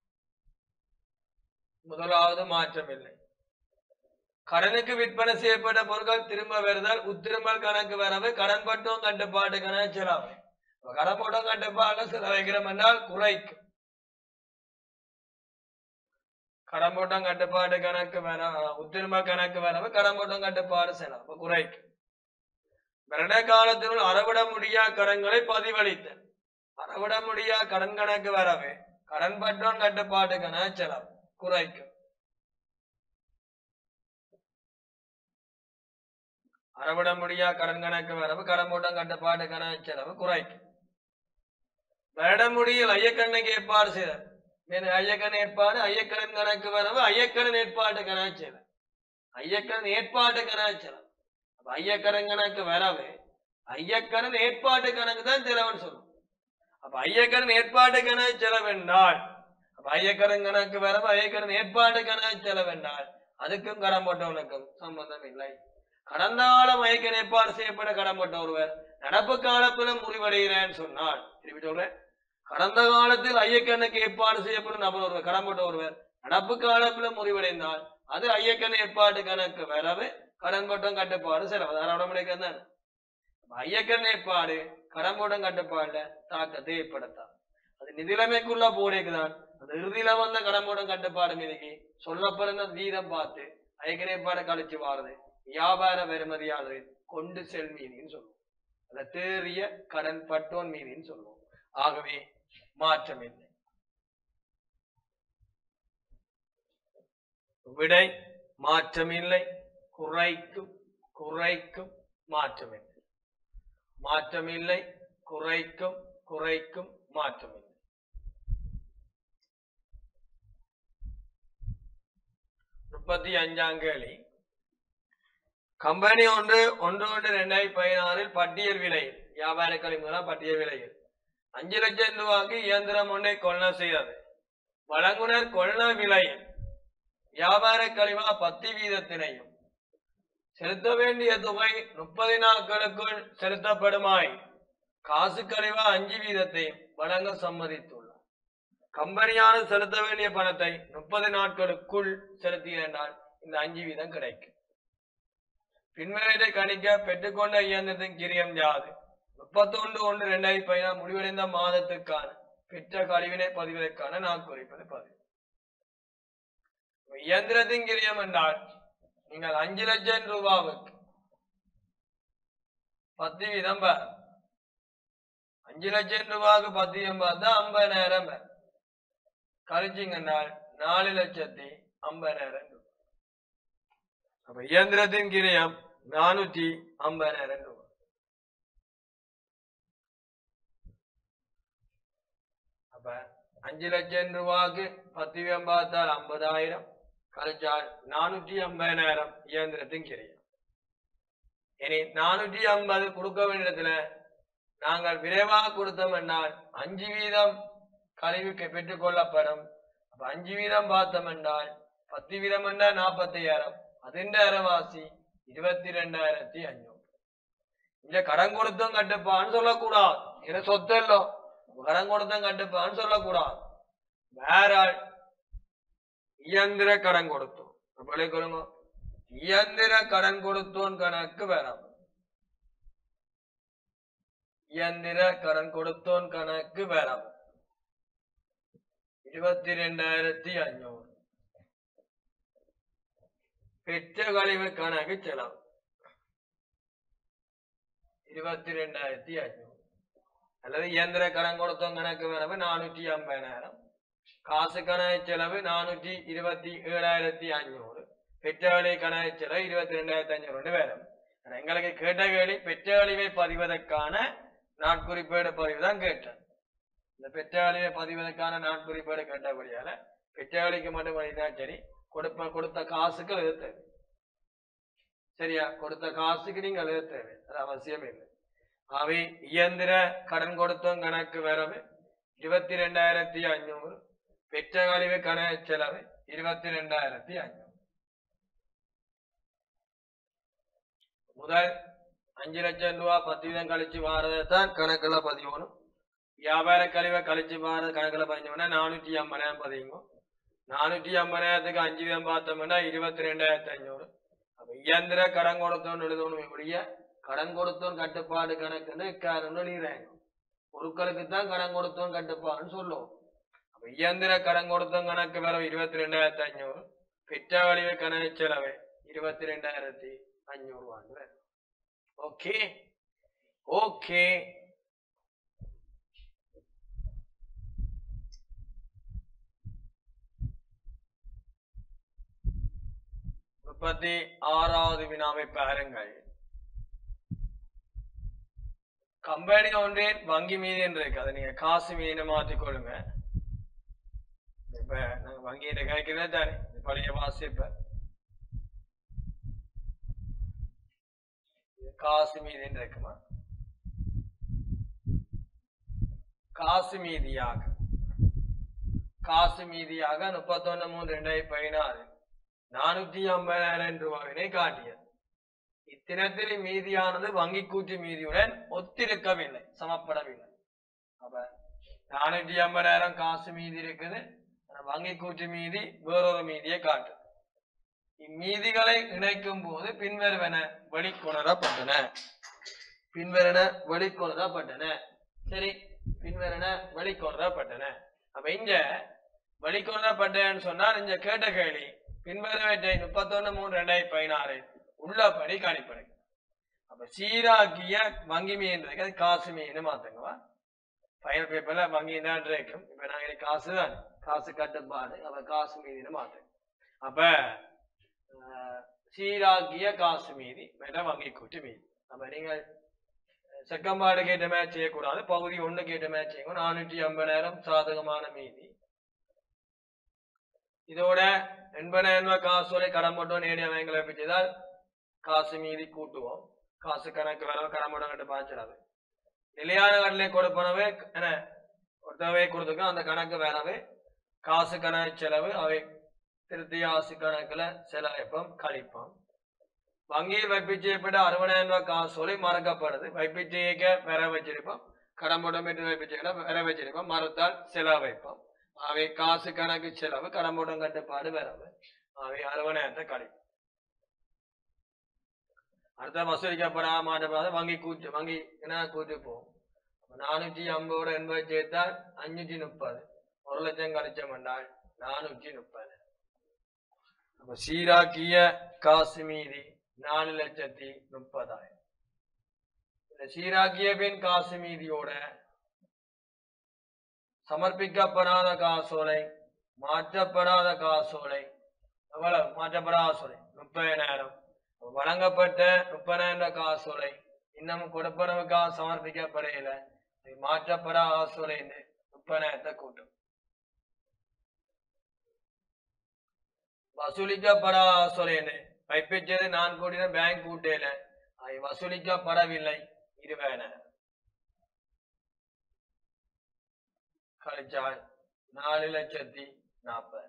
முதலாவது மாற்றமில்லை கடனுக்கு விற்பனை செய்யப்பட்ட பொருட்கள் திரும்ப வருதல் உத்திரும்பல் கணக்கு வரவு கடன் பட்டம் கட்டுப்பாட்டு கணக்கு செலவு கடன் பட்டம் கட்டுப்பாடு செலவைக்கிறோம் என்றால் குறைக்கும் கடன் பட்டம் கட்டுப்பாடு கணக்கு வர உத்திரும்ப கணக்கு வரவு கடன் பட்டம் கட்டுப்பாடு செலவு குறைக்கும் வருட காலத்தினுள் அறவிட முடியா கடன்களை பதிவளித்தல் அறவிட முடியா கடன் கணக்கு வரவு கடன் பட்டம் கட்டுப்பாடு கணக்கு செலவு குறைக்கும் அறவிட முடியா கடன் கணக்கு வரவு கடன் போட்டம் கட்டுப்பாடு கணக்கு செலவு குறைக்கும் வருட முடியில் ஐயக்கண்ணுக்கு ஏற்பாடு செய்தார் மேலும் ஐயக்கண் ஏற்பாடு ஐயக்கடன் கணக்கு வரவு ஐயக்கடன் ஏற்பாடு கணக்கு செலவு ஐயக்கடன் ஏற்பாட்டு கணக்கு செலவு அப்ப ஐயக்கடன் கணக்கு வரவு ஐயக்கடன் ஏற்பாட்டு கணக்கு தான் செலவுன்னு சொல்லும் அப்ப ஐயக்கடன் ஏற்பாட்டு கணக்கு செலவு என்றால் அப்ப ஐயக்கடன் கணக்கு வரவு ஐயக்கடன் ஏற்பாட்டு கணக்கு செலவு என்றால் அதுக்கும் கடன் போட்டவனுக்கும் சம்பந்தம் இல்லை கடந்த காலம் ஐயக்கன் ஏற்பாடு செய்யப்பட கடன் போட்ட ஒருவர் நடப்பு காலத்திலும் முடிவடைகிறேன்னு சொன்னால் திருப்பி சொல்றேன் கடந்த காலத்தில் ஐயக்கண்ணுக்கு ஏற்பாடு செய்யப்படும் நபர் ஒருவர் கடன் போட்ட ஒருவர் நடப்பு காலத்திலும் முடிவடைந்தால் அது ஐயக்கண் ஏற்பாடு கணக்கு வரவு கடன் போட்டம் கட்டுப்பாடு செலவு தாராளமடைக்கு தான் ஐயக்கண் ஏற்பாடு கடன் போட்டம் கட்டுப்பாடுல தாக்கத்தை ஏற்படுத்தாது அது நிதிலைமைக்குள்ள போடேக்குதான் அந்த இறுதியில வந்த கடன் போட்டம் கட்டுப்பாடு மீதுக்கு சொல்லப்படுற வீதம் பார்த்து ஐயக்கண் ஏற்பாடு கழிச்சு வாருது வியாபார வெறுமதியானது கொண்டு செல் மீதின்னு சொல்லுவோம் அந்த தேறிய கடன் பட்டோன் மீதின்னு சொல்லுவோம் ஆகவே மாற்றமில்லை விடை மாற்றமில்லை குறைக்கும் குறைக்கும் மாற்றமில்லை மாற்றமில்லை குறைக்கும் குறைக்கும் மாற்றமில்லை முப்பத்தி அஞ்சாம் கேள்வி கம்பெனி ஒன்று ஒன்று ஒன்று ரெண்டாயிரத்தி பதினாறில் பட்டியல் விலையில் வியாபார கழிவுகளாம் பட்டியல் விலையில் அஞ்சு லட்சம் ரூபாய்க்கு இயந்திரம் ஒன்றை கொள்ள செய்தது வழங்குனர் கொள்ள விலையில் வியாபார கழிவா பத்து வீதத்தினையும் செலுத்த வேண்டிய தொகை முப்பது நாட்களுக்குள் செலுத்தப்படுமாய் காசு கழிவா அஞ்சு வீதத்தையும் வழங்க சம்மதித்துள்ளார் கம்பெனியான செலுத்த வேண்டிய பணத்தை முப்பது நாட்களுக்குள் செலுத்தியிருந்தால் இந்த அஞ்சு வீதம் கிடைக்கும் பின்வரத்தை கணிக்க பெற்றுக்கொண்ட இயந்திரத்தின் கிரியம் யாது முப்பத்தொன்று ஒன்று ரெண்டாயிரத்தி பதினாறு முடிவடைந்த மாதத்துக்கான பெற்ற கழிவினை பதிவதற்கான நான் குறிப்பது பதிவு இயந்திரத்தின் கிரியம் என்றால் நீங்கள் அஞ்சு லட்சம் ரூபாவுக்கு பத்து வீதம் பெற அஞ்சு லட்சம் ரூபாய்க்கு பத்து வீதம் பார்த்தா ஐம்பதாயிரம் பெற கழிச்சிங்கன்னால் நாலு லட்சத்தி ஐம்பதாயிரம் ரூபாய் அப்ப இயந்திரத்தின் கிரியம் நானூத்தி ஐம்பதாயிரம் ரூபாய் அப்ப அஞ்சு லட்சம் ரூபாய்க்கு பத்து வீதம் பார்த்தால் ஐம்பதாயிரம் கழிச்சால் நானூற்றி ஐம்பதாயிரம் இயந்திரத்தின் கிரியம் இனி நானூற்றி ஐம்பது கொடுக்க வேண்டிய இடத்துல நாங்கள் விரைவாக கொடுத்தோம் என்றால் அஞ்சு வீதம் கழிவுக்கு பெற்றுக் கொள்ளப்படும் அப்ப அஞ்சு வீதம் பார்த்தோம் என்றால் பத்து வீதம் என்றால் நாற்பத்தையாயிரம் അതിന്റെ അരവാസി ഇരുപത്തിരണ്ടായിരത്തി അഞ്ഞൂറ് ഇന്റെ കടം കൊടുത്തും കട്ടുപ്പാന്ന് சொல்லக்கூடாது ഇത് സ്വത്തല്ലോ കടം കൊടുത്തും കട്ടുപ്പാന്ന് சொல்லக்கூடாது വേറെ ആൾ ഇയந்திர കടം കൊടുത്തു അപ്പോൾ കൊള്ളുങ്ങോ ഇയந்திர കടം കൊടുത്തോൻ കണക്ക് വരാം ഇയந்திர കടം കൊടുത്തോൻ കണക്ക് വരാം ഇരുപത്തിരണ്ടായിരത്തി അഞ്ഞൂറ് பெற்ற கழிவு கணக்கு செலவு இருபத்தி ரெண்டாயிரத்தி அஞ்சூறு அல்லது இயந்திர கடன் கொடுத்தோம் கணக்கு வரவு நானூற்றி ஐம்பதாயிரம் காசு கணக்கு செலவு நானூற்றி இருபத்தி ஏழாயிரத்தி அஞ்சூறு பெற்ற கழிவு கணக்கு செலவு இருபத்தி ரெண்டாயிரத்தி அஞ்சூறு வரும் ஆனா எங்களுக்கு கேட்ட கேள்வி பெற்ற கழிவை பதிவதற்கான நாட்குறிப்பேடு பதிவு தான் கேட்டேன் இந்த பெற்ற கழிவை பதிவதற்கான நாட்குறிப்பேடு கேட்டபடியால பெற்ற கழிக்கு மட்டும் பண்ணினா சரி கொடுப்ப கொடுத்த காசுக்கு எழுத தேவை சரியா கொடுத்த காசுக்கு நீங்க எழுத தேவை அது அவசியம் இல்லை அவை இயந்திர கடன் கொடுத்தோம் கணக்கு வரவு இருபத்தி ரெண்டாயிரத்தி அஞ்சூறு பெற்ற கழிவு கணக்கு செலவு இருபத்தி ரெண்டாயிரத்தி அஞ்சூறு முதல் அஞ்சு லட்சம் ரூபா பத்து வீதம் கழிச்சு வாரதை தான் கணக்குல பதிவணும் வியாபார கழிவை கழிச்சு வாரது கணக்குல பதிஞ்சோம்னா நானூற்றி ஐம்பதாயிரம் பதியுங்க நானூற்றி ஐம்பதாயிரத்துக்கு அஞ்சு வீதம் பார்த்தோம்னா இருபத்தி ரெண்டாயிரத்தி ஐநூறு அப்ப இயந்திர கடன் கொடுத்தோன்னு எழுதணும் இப்படிய கடன் கொடுத்தோம் கட்டுப்பாடு கணக்குன்னு இக்காரன்னு எழுதுறாங்க பொருட்களுக்கு தான் கடன் கொடுத்தோம் கட்டுப்பாடுன்னு சொல்லுவோம் அப்ப இயந்திர கடன் கொடுத்தோம் கணக்கு வேற இருபத்தி ரெண்டாயிரத்தி ஐநூறு பெற்ற வழிவு கணக்கு செலவு இருபத்தி ரெண்டாயிரத்தி அஞ்சூறு வாங்குற ஓகே ஓகே முப்பத்தி ஆறாவது வினாவை பாருங்கள் கம்பெனி ஒன்றின் வங்கி மீதின்னு இருக்கு அதை நீங்க காசு மீதின்னு மாத்திக்கொள்ளுங்க இப்ப நாங்க வங்கியில கிடைக்கிறதே தானே இது பழைய வாசிப்ப இது காசு மீதின்னு இருக்குமா காசு மீதியாக காசு மீதியாக முப்பத்தொன்னு மூணு ரெண்டாயிரத்தி பதினாறு நானூத்தி ஐம்பதாயிரம் ரூபாயினை காட்டியது இத்தினத்தில் மீதியானது வங்கி கூட்டு மீதியுடன் ஒத்திருக்கவில்லை சமப்படவில்லை அப்ப நானூற்றி ஐம்பதாயிரம் காசு மீதி இருக்குது ஆனா வங்கி கூட்டு மீதி வேறொரு மீதியை காட்டுது இம்மீதிகளை இணைக்கும் போது பின்வருவன வெளிக்கொணரப்பட்டன பின்வரன வெளிக்கொணரப்பட்டன சரி பின்வரன வெளிக்கொணரப்பட்டன அப்ப இங்க வெளிக்கொணரப்பட்டன்னு சொன்னால் இங்க கேட்ட கேள்வி பின்வருவற்றை முப்பத்தொன்னு மூணு ரெண்டாயிரத்தி பதினாறு உள்ளபடி கணிப்படுங்க அப்ப சீராக்கிய வங்கி மீன் இருக்கு அது காசு மீன் மாத்துங்கவா ஃபைனல் பேப்பர்ல வங்கி தான் இருக்கும் இப்ப நாங்க இன்னைக்கு காசு தான் காசு கட்டுப்பாடு அப்ப காசு மீதின்னு மாத்துங்க அப்ப ஆஹ், சீராக்கிய காசு மீதி வேற வங்கி கூட்டு மீதி அப்ப நீங்கள் செக்கம்பாடு கேட்ட மேட்ச் செய்யக்கூடாது பகுதி ஒண்ணு கேட்ட மேட்ச் செய்யணும் நானூற்றி ஐம்பதாயிரம் சாதகமான மீதி இதோட எண்பதாயிரம் ரூபாய் காசோலை கடன் மட்டும் நேரடியாக வாங்கல பிடிச்சதால் காசு மீதி கூட்டுவோம் காசு கணக்கு வர கடன் மட்டும் கட்டு பாய்ச்சிடாது நிலையான கடலை கொடுப்பனவே என்ன ஒருத்தவே கொடுத்துக்கோ அந்த கணக்கு வேறவே காசு கணக்கு செலவு அவை திருத்தியாசு கணக்குல செலவைப்போம் கழிப்போம் வங்கியில் வைப்பிச்சு செய்யப்பட்ட அறுபதாயிரம் ரூபாய் காசோலை மறக்கப்படுது வைப்பிச்சு செய்ய வேற வச்சிருப்போம் கடம்புடம் என்று வைப்பிச்சு வேற வச்சிருப்போம் மறுத்தால் செலவு வைப்போம் அவை காசு கணக்கு செலவு கடம்புடம் கட்டுப்பாடு வேறவு அவை அறுபதாயிரத்தை கழிப்போம் அடுத்த வசூலிக்கப்படாத மாட்டப்படாத வங்கி கூட்டு வங்கி என்ன கூட்டு போகும் அப்ப நானூற்றி ஐம்பது எண்பது சேர்த்தால் அஞ்சூற்றி முப்பது ஒரு லட்சம் கழிச்சம் என்றால் நானூற்றி முப்பது அப்ப சீராக்கிய காசு மீதி நாலு லட்சத்தி முப்பதாயிரம் இந்த சீராக்கிய பின் காசு மீதியோட சமர்ப்பிக்கப்படாத காசோலை மாற்றப்படாத காசோலை எவ்வளவு மாற்றப்படாத காசோலை முப்பதினாயிரம் வழங்கப்பட்ட முப்பதாயிரம் காசோலை இன்னும் கொடுப்பனவுக்காக சமர்ப்பிக்கப்படையில இது மாற்றப்படாத காசோலை முப்பதாயிரத்தை கூட்டும் வசூலிக்கப்படாத காசோலைன்னு வைப்பிச்சது நான் கூட்டின பேங்க் கூட்டையில அது வசூலிக்கப்படவில்லை இருபதாயிரம் கழிச்சால் நாலு லட்சத்தி நாற்பது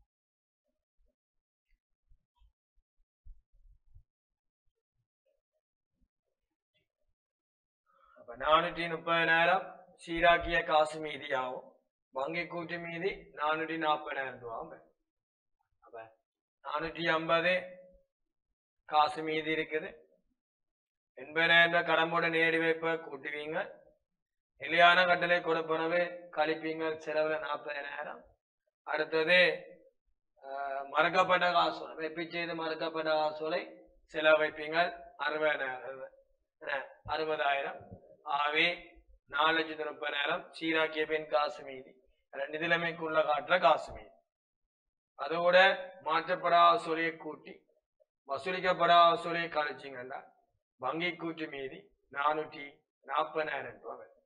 அப்ப நானூற்றி முப்பதினாயிரம் சீராக்கிய காசு மீதி ஆகும் வங்கி கூட்டு மீதி நானூற்றி நாற்பதாயிரம் ரூபாய் வரும். அப்ப நானூற்றி ஐம்பது காசு மீதி இருக்குது எண்பதாயிரம் ரூபாய் கடம்போட நேடி வைப்ப கூட்டுவீங்க நிலையான கட்டளை கொடுப்பனவு கழிப்பீங்க செலவுல நாற்பதாயிரம் அடுத்தது ஆஹ், மறக்கப்பட்ட காசோலை வெப்பி செய்து மறக்கப்பட்ட காசோலை செலவு வைப்பீங்க அறுபதாயிரம் என்ன, அறுபதாயிரம் ஆகவே நாலு லட்சத்தி முப்பதாயிரம் சீராக்கிய பெண் காசு மீதி ரெண்டு நிலைமைக்குள்ள காட்டுற காசு மீதி அதோட மாற்றப்படாத சொல்லியை கூட்டி வசூலிக்கப்படாத சொல்லியை கழிச்சிங்கன்னா வங்கி கூட்டு மீதி நானூற்றி நாற்பதாயிரம் ரூபாய் வரும்.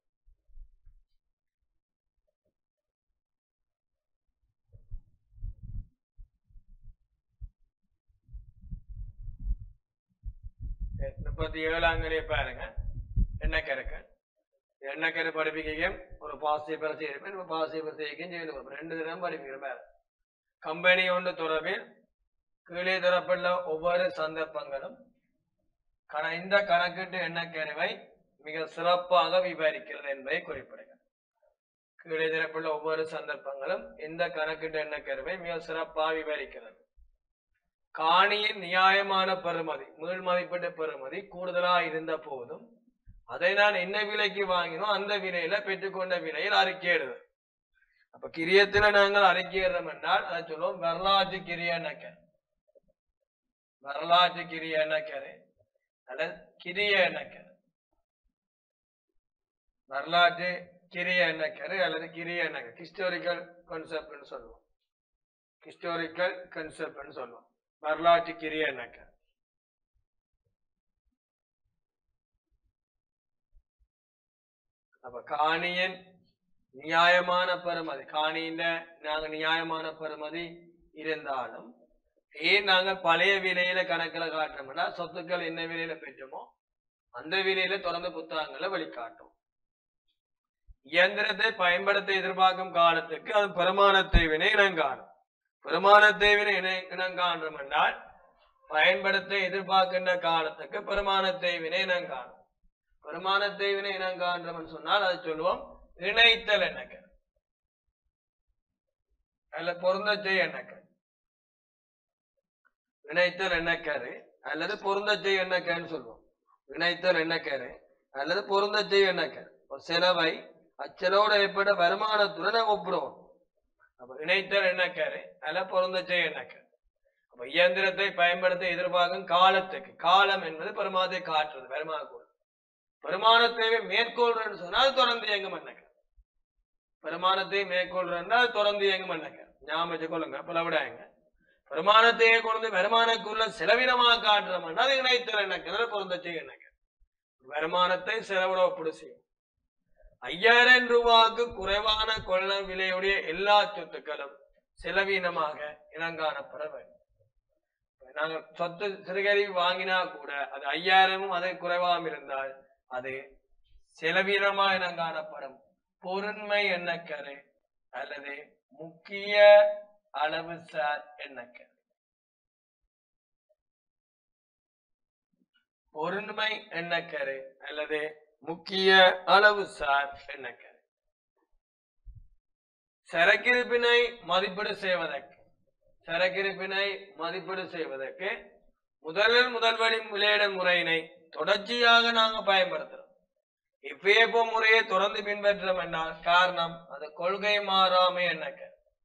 சரி, முப்பத்தி ஏழாம் நிலையை பாருங்க எண்ணக்கருக்கு எண்ணக்கரு படிப்பிக்கையும் ஒரு பாசிபிள் செய்யிருப்பேன் இப்போ பாசிபிள் செய்யும் செய்து கொடுப்பேன் ரெண்டு தினம் படிப்பிக்கிறேன் பாரு கம்பெனி ஒன்று தொடர்பில் கீழே தரப்பட்ட ஒவ்வொரு சந்தர்ப்பங்களும் கண- இந்த கணக்கீட்டு எண்ணக்கருவை மிக சிறப்பாக விவரிக்கிறது என்பதை குறிப்பிடுங்க கீழே தரப்பட்ட ஒவ்வொரு சந்தர்ப்பங்களும் இந்த கணக்கீட்டு எண்ணக்கருவை மிக சிறப்பாக விவரிக்கிறது காணியின் நியாயமான பெறுமதி மீள் மதிப்பீட்டு பெறுமதி கூடுதலா இருந்த போதும் அதை நான் என்ன விலைக்கு வாங்கினோ அந்த விலையில பெற்றுக்கொண்ட விலையில் அறிக்கையிடுது அப்ப கிரியத்துல நாங்கள் அறிக்கையிடுறோம் என்றால் அதை சொல்லுவோம் வரலாற்று கிரிய எண்ணக்கர் வரலாற்று கிரிய எண்ணக்கரு அல்லது கிரிய எண்ணக்கர் வரலாற்று கிரிய எண்ணக்கரு அல்லது கிரிய எண்ணக்கர் ஹிஸ்டாரிக்கல் கான்செப்ட்னு சொல்லுவோம் ஹிஸ்டாரிக்கல் கான்செப்ட்னு சொல்லுவோம் வரலாற்று கிரிய எண்ணக்கர் அப்ப காணியின் நியாயமான பெறுமதி காணியில நாங்க நியாயமான பெறுமதி இருந்தாலும் ஏன் நாங்க பழைய விலையில கணக்குல காட்டுறோம்னா சொத்துக்கள் என்ன விலையில பெற்றோமோ அந்த விலையில தொடர்ந்து புத்தகங்களை வெளிக்காட்டும் இயந்திரத்தை பயன்படுத்த எதிர்பார்க்கும் காலத்துக்கு அது பெருமானத்தை வினை இனங்காணும் பெருமானத்தை வினை இணை- இனங்காணும் என்றால் பயன்படுத்த எதிர்பார்க்கின்ற காலத்துக்கு பெருமானத்தை வினை இனங்காணும் பெருமானத்தை வினை இனங்கான்றவன் சொன்னால் அதை சொல்லுவோம் இணைத்தல் எண்ணக்கர் அல்ல பொருந்தச்சை எண்ணக்கர் இணைத்தல் எண்ணக்கரு அல்லது பொருந்தச்சை எண்ணக்கர்னு சொல்லுவோம் இணைத்தல் எண்ணக்கரு அல்லது பொருந்தச்சை எண்ணக்கர் ஒரு செலவை அச்செலவோட ஏற்பட்ட வருமானத்துடன் நாங்க ஒப்பிடுவோம் அப்ப இணைத்தல் எண்ணக்கரு அல்ல பொருந்தச்சை எண்ணக்கர் அப்ப இயந்திரத்தை பயன்படுத்த எதிர்பார்க்கும் காலத்துக்கு காலம் என்பது பெருமாதை காட்டுறது வருமான கூறு பெருமானத்தை மேற்கொள்றேன்னு சொன்னால் தொடர்ந்து இயங்கும் எண்ணக்கர் பெருமானத்தை மேற்கொள்றேன்னா அது தொடர்ந்து இயங்கும் எண்ணக்கர் ஞாபகம் வச்சுக்கொள்ளுங்க பிளவிடாங்க பெருமானத்தையே கொண்டு வருமானக்குள்ள செலவினமாக காட்டுறோம்னா அது இணைத்தல் எண்ணக்கர் பொருந்தச்சை எண்ணக்கர் வருமானத்தை செலவோட ஒப்பிடு செய்யும் ஐயாயிரம் ரூபாய்க்கு குறைவான கொள்ள விலையுடைய எல்லா சொத்துக்களும் செலவீனமாக இனங்காணப்பட வேண்டும் நாங்க சொத்து சிறுகறி வாங்கினா கூட அது ஐயாயிரமும் அதை குறைவாக இருந்தால் அது செலவீனமா இனங்காணப்படும் பொருண்மை எண்ணக்கரு அல்லது முக்கிய அளவு சார் எண்ணக்கரு பொருண்மை எண்ணக்கரு அல்லது முக்கிய அளவு சார் எண்ணக்கரு சரக்கிருப்பினை மதிப்பீடு செய்வதற்கு சரக்கிருப்பினை மதிப்பீடு செய்வதற்கு முதலில் முதல் வழி விளையிட முறையினை தொடர்ச்சியாக நாங்க பயன்படுத்துறோம் இப்பியப்போ முறையை தொடர்ந்து பின்பற்றோம் என்றால் காரணம் அது கொள்கை மாறாமை என்னக்க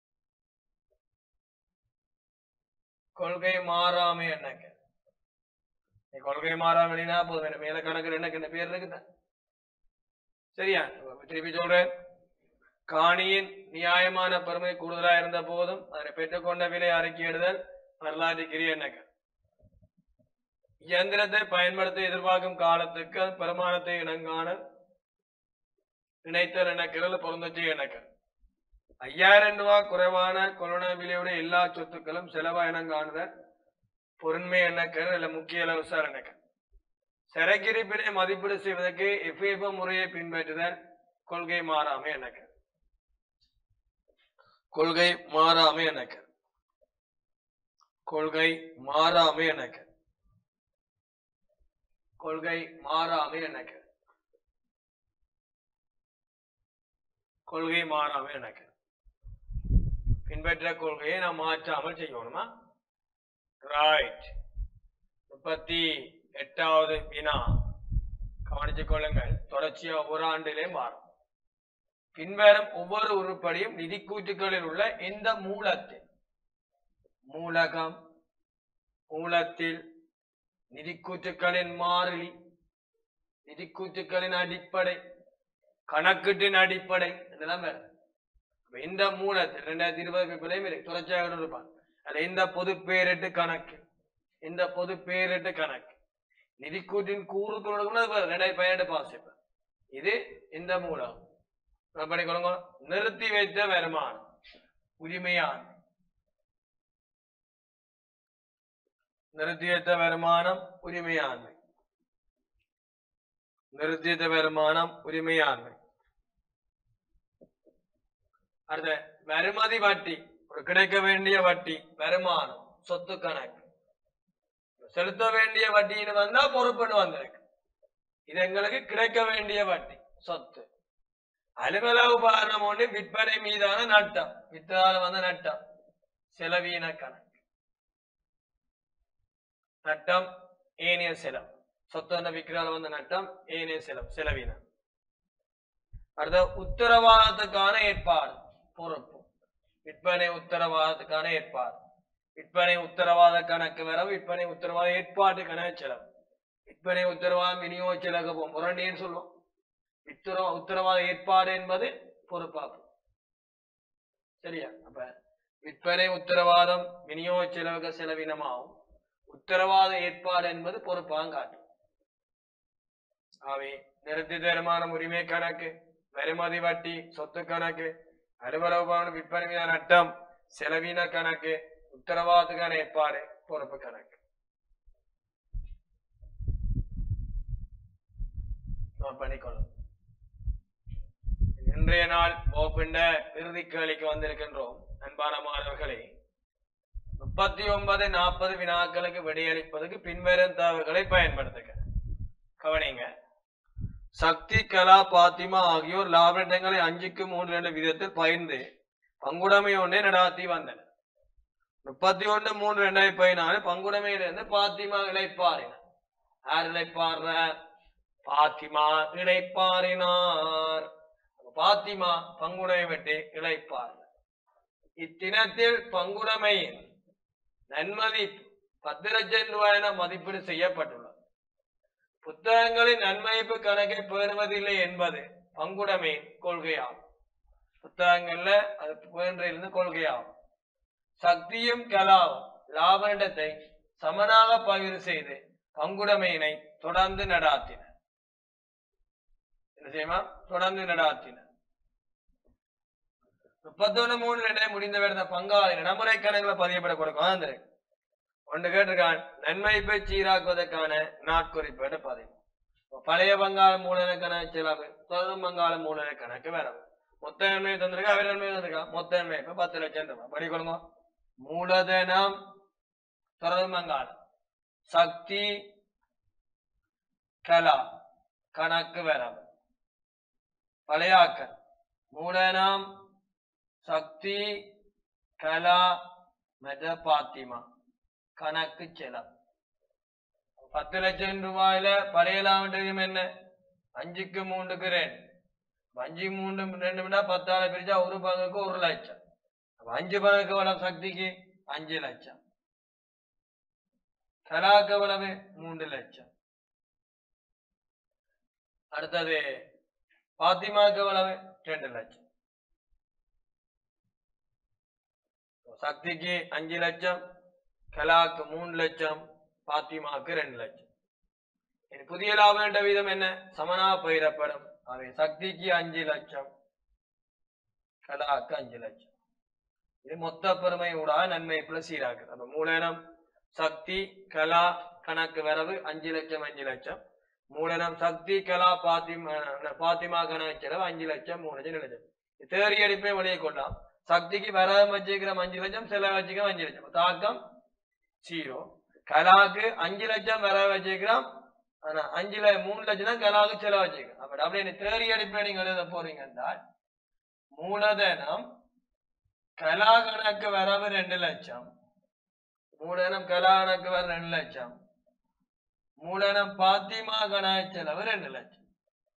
கொள்கை மாறாமை என்னக்க நீ கொள்கை மாறாமலினா போதும் என்ன மேல கணக்கு எனக்கு என்ன பேர் இருக்குதா சரியா திருப்பி சொல்றேன் காணியின் நியாயமான பெருமை கூடுதலா இருந்த போதும் அதனை பெற்றுக்கொண்ட விலை அறிக்கையிடுதல் வரலாற்றுக்குரிய என்னக்க இயந்திரத்தை பயன்படுத்த எதிர்பார்க்கும் காலத்துக்கு பெருமானத்தை இனங்காண இணைத்தல் இணக்கிறது பொருந்தச்சு இணக்க ஐயாயிரம் ரூபாய் குறைவான கொரோனா விலையுடைய எல்லா சொத்துக்களும் செலவா இனங்காணுதல் பொருண்மை எண்ணக்கள் இல்ல முக்கிய அளவு சார் எண்ணக்க சரக்கிருப்பினை மதிப்பீடு செய்வதற்கு எஃப்எஃப் முறையை பின்பற்றுதல் கொள்கை மாறாமை எண்ணக்க கொள்கை மாறாமை எண்ணக்க கொள்கை மாறாமை எண்ணக்க கொள்கை மாறாமை எனக்கு கொள்கை மாறாமை எனக்கு பின்பற்ற கொள்கையை நாம் மாற்றாமல் செய்யணுமா ரைட் முப்பத்தி எட்டாவது வினா கவனித்துக் கொள்ளுங்கள் தொடர்ச்சியா ஒரு ஆண்டிலே மாறும் பின்வரும் ஒவ்வொரு உருப்படியும் நிதி கூற்றுகளில் உள்ள எந்த மூலத்தில் மூலகம் மூலத்தில் நிதிக்கூற்றுக்களின் மாறிலி நிதிக்கூற்றுக்களின் அடிப்படை கணக்கீட்டின் அடிப்படை இதெல்லாம் வேற அப்ப இந்த மூலத்தில் ரெண்டாயிரத்தி இருபது பிப்பிலையும் இருக்கு தொடர்ச்சியாக இருப்பாங்க அதுல இந்த பொது பேரிட்டு கணக்கு இந்த பொது பேரிட்டு கணக்கு நிதிக்கூற்றின் கூறு கொடுக்கணும் ரெண்டாயிரத்தி பதினெட்டு பாஸ் இப்ப இது இந்த மூலம் படிக்கொள்ளுங்க நிறுத்தி வைத்த வருமானம் உரிமையான நிறுத்தியத்த வருமானம் உரிமையாண்மை நிறுத்தியத்த வருமானம் உரிமையாண்மை அடுத்த வருமதி வட்டி ஒரு கிடைக்க வேண்டிய வட்டி வருமானம் சொத்து கணக்கு செலுத்த வேண்டிய வட்டின்னு வந்தா பொறுப்புன்னு வந்திருக்கு இது எங்களுக்கு கிடைக்க வேண்டிய வட்டி சொத்து அலுவலக உபகரணம் ஒன்று விற்பனை மீதான நட்டம் வித்ததால வந்த நட்டம் செலவீன கணக்கு நட்டம் ஏனைய செலவு சொத்து விற்கிறால வந்த நட்டம் ஏனைய செலவு செலவீனம் அடுத்த உத்தரவாதத்துக்கான ஏற்பாடு பொறுப்பு விற்பனை உத்தரவாதத்துக்கான ஏற்பாடு விற்பனை உத்தரவாத கணக்கு வரவு விற்பனை உத்தரவாத ஏற்பாட்டு கணக்கு செலவு விற்பனை உத்தரவாதம் விநியோக செலவு போகும் முரண்டின்னு சொல்லுவோம் வித்தர உத்தரவாத ஏற்பாடு என்பது பொறுப்பாகும் சரியா அப்ப விற்பனை உத்தரவாதம் விநியோக செலவுக செலவினமாகும் உத்தரவாத ஏற்பாடு என்பது பொறுப்பாக காட்டும் ஆகவே நிறுத்தி தருமானம் உரிமை கணக்கு வருமதி வட்டி சொத்து கணக்கு அலுவலக விற்பனை மீதான நட்டம் செலவின கணக்கு உத்தரவாதத்துக்கான ஏற்பாடு பொறுப்பு கணக்கு நாம் பண்ணிக்கொள்ளும் இன்றைய நாள் ஓப்பிண்ட இறுதி கேள்விக்கு வந்திருக்கின்றோம் அன்பான மாணவர்களே முப்பத்தி ஒன்பது நாற்பது வினாக்களுக்கு விடையளிப்பதற்கு பின்வரும் தகவல்களை பயன்படுத்துக கவனிங்க சக்தி கலா பாத்திமா ஆகியோர் லாபங்களை அஞ்சுக்கு மூன்று என்ற விதத்தில் பயிர்ந்து பங்குடைமை ஒன்றை நடாத்தி வந்தனர் முப்பத்தி ஒன்று மூன்று ரெண்டாயிரத்தி பதினாலு பங்குடைமையிலிருந்து பாத்திமா இழைப்பாரினார் யார் இழைப்பாடுற பாத்திமா இழைப்பாரினார் பாத்திமா பங்குடைமை வெட்டி இழைப்பார் இத்தினத்தில் பங்குடைமையின் நன்மதிப்பு பத்து லட்சம் ரூபாய் என மதிப்பீடு செய்யப்பட்டுள்ளது புத்தகங்களின் நன்மதிப்பு கணக்கை பேணுவதில்லை என்பது பங்குடைமையின் கொள்கையாகும் புத்தகங்கள்ல அது பேன்றிருந்து கொள்கையாகும் சக்தியும் கலாவும் லாபண்டத்தை சமனாக பகிர்வு செய்து பங்குடைமையினை தொடர்ந்து நடாத்தின நிச்சயமா தொடர்ந்து நடாத்தின முப்பத்தொன்னு மூணு ரெண்டே முடிந்த வேட பங்காளி நடைமுறை கணக்குல பதியப்பட கொடுக்கும் அந்த ஒன்று கேட்டிருக்கான் நன்மை போய் சீராக்குவதற்கான நாட்குறிப்பேடு பதிவு பழைய பங்காள மூலன கணக்கு செலவு தொடரும் பங்காள மூலன கணக்கு வேற மொத்த நன்மை தந்திருக்கா அவர் நன்மை தந்திருக்கா மொத்த நன்மை இப்ப பத்து லட்சம் ரூபாய் படிக்கொள்ளுங்க மூலதனம் தொடரும் பங்காளம் சக்தி கலா கணக்கு வரவு பழையாக்கல் மூலனம் சக்தி கலா மெத பாத்திமா கணக்கு செலவு பத்து லட்சம் ரூபாயில பழையலாம் தெரியும் என்ன அஞ்சுக்கு மூன்றுக்கு ரெண்டு அப்ப அஞ்சு மூன்று ரெண்டு மணி பத்தாயிரம் பிரிச்சா ஒரு பங்குக்கு ஒரு லட்சம் அப்ப அஞ்சு பங்குக்கு எவ்வளவு சக்திக்கு அஞ்சு லட்சம் கலாக்கு எவ்வளவு மூன்று லட்சம் அடுத்தது பாத்திமாக்கு எவ்வளவு ரெண்டு லட்சம் சக்திக்கு அஞ்சு லட்சம் கலாக்கு மூணு லட்சம் பாத்திமாக்கு ரெண்டு லட்சம் இனி புதிய லாபம் என்ற வீதம் என்ன சமனா பயிரப்படும் அவை சக்திக்கு அஞ்சு லட்சம் கலாக்கு அஞ்சு லட்சம் இது மொத்த பெருமை ஊடாக நன்மை பிளஸ் சீராக்குது அப்ப மூலனம் சக்தி கலா கணக்கு வரவு அஞ்சு லட்சம் அஞ்சு லட்சம் மூலனம் சக்தி கலா பாத்திமா பாத்திமா கணக்கு செலவு அஞ்சு லட்சம் மூணு லட்சம் ரெண்டு லட்சம் தேறி அடிப்பை வெளியே கொள்ளலாம் சக்திக்கு வரவு வச்சுக்கிறோம் அஞ்சு லட்சம் செலவு வச்சுக்கிறோம் அஞ்சு லட்சம் தாக்கம் ஜீரோ கலாக்கு அஞ்சு லட்சம் வரவு வச்சுக்கிறோம் ஆனா அஞ்சு ல- மூணு லட்சம் தான் கலாக்கு செலவு வச்சுக்கிறோம் அப்ப அப்படியே தேறி அடிப்பை நீங்க எழுத போறீங்க என்றால் மூலதனம் கலா கணக்கு வரவு ரெண்டு லட்சம் மூலதனம் கலா கணக்கு வர ரெண்டு லட்சம் மூலதனம் பாத்திமா கணக்கு செலவு ரெண்டு லட்சம்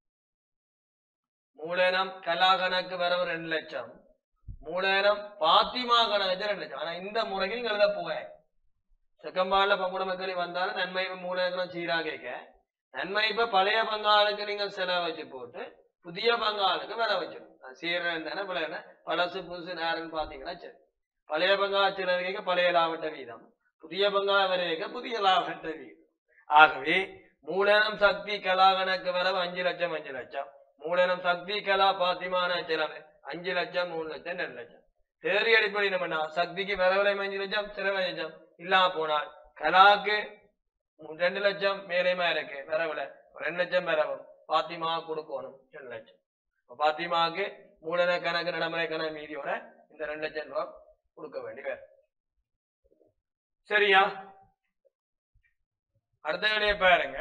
மூலதனம் கலா கணக்கு வரவு ரெண்டு லட்சம் மூலதனம் பாத்திமா கணக்கு ரெண்டு லட்சம் ஆனா இந்த முறைக்கு நீங்க எழுத போக செக்கம்பாடுல பங்குட மக்களி வந்தாலும் நன்மை மூலதனம் சீராக கேட்க நன்மை இப்ப பழைய பங்காளுக்கு நீங்க செலவு வச்சு போட்டு புதிய பங்காளுக்கு வர வச்சிடும் சீரன் தானே பழைய பழசு புதுசு நேரம்னு பாத்தீங்கன்னா சரி பழைய பங்காள சிலருக்கு பழைய லாபட்ட வீதம் புதிய பங்காள வரைக்க புதிய லாபட்ட வீதம் ஆகவே மூலதனம் சக்தி கலா கணக்கு வரவு அஞ்சு லட்சம் அஞ்சு லட்சம் மூலதனம் சக்தி கலா பாத்திமான செலவு அஞ்சு லட்சம் மூணு லட்சம் ரெண்டு லட்சம் தேறி அடிப்படை என்ன பண்ணா சக்திக்கு வரவுலை அஞ்சு லட்சம் செலவு அஞ்சு லட்சம் இல்லாம போனால் கலாக்கு மூ- ரெண்டு லட்சம் மேலேயுமா இருக்கு வரவுல ஒரு ரெண்டு லட்சம் வரவும் பாத்திமா கொடுக்கணும் ரெண்டு லட்சம் அப்ப பாத்திமாவுக்கு மூலத கணக்கு நடைமுறை கணக்கு மீதியோட இந்த ரெண்டு லட்சம் ரூபாய் கொடுக்க வேண்டி வரும் சரியா அடுத்த வேலையை பாருங்க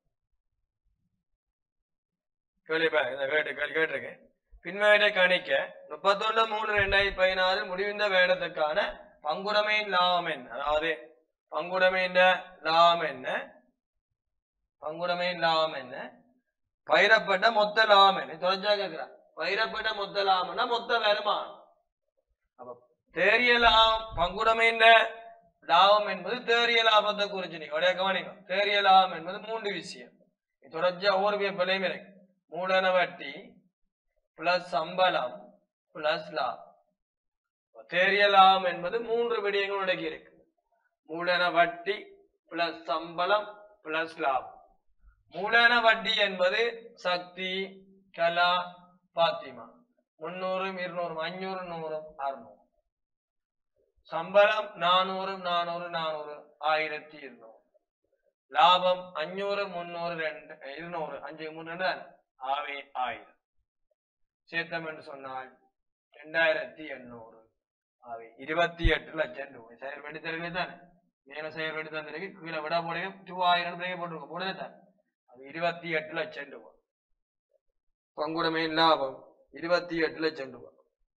கேள்வி பாருங்க இந்த கேட்டு கேள்வி கேட்டிருக்கேன் பின்வேடை கணிக்க முப்பத்தொன்னு மூணு ரெண்டாயிரத்தி பதினாறு முடிவிந்த வேடத்துக்கான பங்குடைமையின் லாபம் என்ன அதாவது பங்குடைமையின் லாபம் என்ன பங்குடைமையின் லாபம் என்ன பயிரப்பட்ட மொத்த லாபம் என்ன தொடர்ச்சியா கேட்கிறான் பயிரப்பட்ட மொத்த லாபம்னா மொத்த வருமானம் அப்ப தேறிய லாபம் பங்குடைமையின் லாபம் என்பது தேறிய லாபத்தை குறிச்சு நீங்க உடைய கவனிங்க தேறிய லாபம் என்பது மூன்று விஷயம் இது தொடர்ச்சியா ஒவ்வொரு பிள்ளையும் இருக்கு மூலன வட்டி பிளஸ் சம்பளம் பிளஸ் லாபம் தேறிய லாபம் என்பது மூன்று விடயங்கள் அடங்கி இருக்கு மூலன வட்டி பிளஸ் சம்பளம் பிளஸ் லாபம் மூலன வட்டி என்பது சக்தி கலா பாத்திமா முன்னூறும் இருநூறும் அஞ்சூறு நூறும் அறுநூறு சம்பளம் நானூறு நானூறு நானூறு ஆயிரத்தி இருநூறு லாபம் அஞ்சூறு முன்னூறு ரெண்டு இருநூறு அஞ்சு மூணு ரெண்டு தானே? ஆவே ஆயிரம் சேர்த்தம் என்று சொன்னால் ரெண்டாயிரத்தி எண்ணூறு ஆவே இருபத்தி எட்டு லட்சம் ரூபாய் செயல்படி தெரியல தானே மேல செயல்படி தந்திருக்கு கீழே விட போடையும் டூ ஆயிரம் பிரேக் போட்டுருக்க போடுதே தானே அது இருபத்தி எட்டு லட்சம் ரூபாய் பங்குடைமை லாபம் இருபத்தி எட்டு லட்சம் ரூபாய்